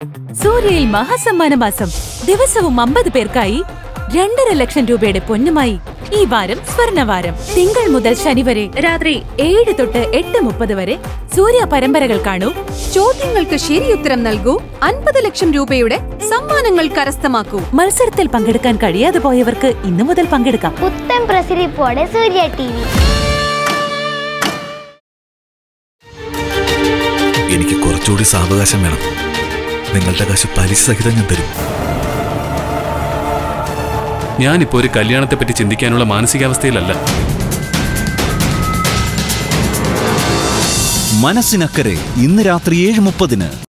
സൂര്യയിൽ മഹാസമ്മാന മാസം ദിവസവും അമ്പത് പേർക്കായി രണ്ടര ലക്ഷം രൂപയുടെ പൊന്നുമായി ഈ വാരം സ്വർണവാരം തിങ്കൾ മുതൽ ശനി വരെ രാത്രി ഏഴ് തൊട്ട് എട്ട് മുപ്പത് വരെ സൂര്യ പരമ്പരകൾ കാണൂ ചോദ്യങ്ങൾക്ക് ശരിയുത്തരം നൽകൂ അൻപത് ലക്ഷം രൂപയുടെ സമ്മാനങ്ങൾ കരസ്ഥമാക്കൂ മത്സരത്തിൽ പങ്കെടുക്കാൻ കഴിയാതെ പോയവർക്ക് ഇന്നു മുതൽ പങ്കെടുക്കാം പുത്തൻ പ്രസരിപ്പോടെ സൂര്യ ടി വി എനിക്ക് കുറച്ചുകൂടി സാവകാശം വേണം നിങ്ങളുടെ കാശ് പലിശ സഹിതം ഞാൻ തരും ഞാനിപ്പോ ഒരു കല്യാണത്തെപ്പറ്റി ചിന്തിക്കാനുള്ള മാനസികാവസ്ഥയിലല്ല മനസ്സിനക്കരെ ഇന്ന് രാത്രി ഏഴ് മുപ്പതിന്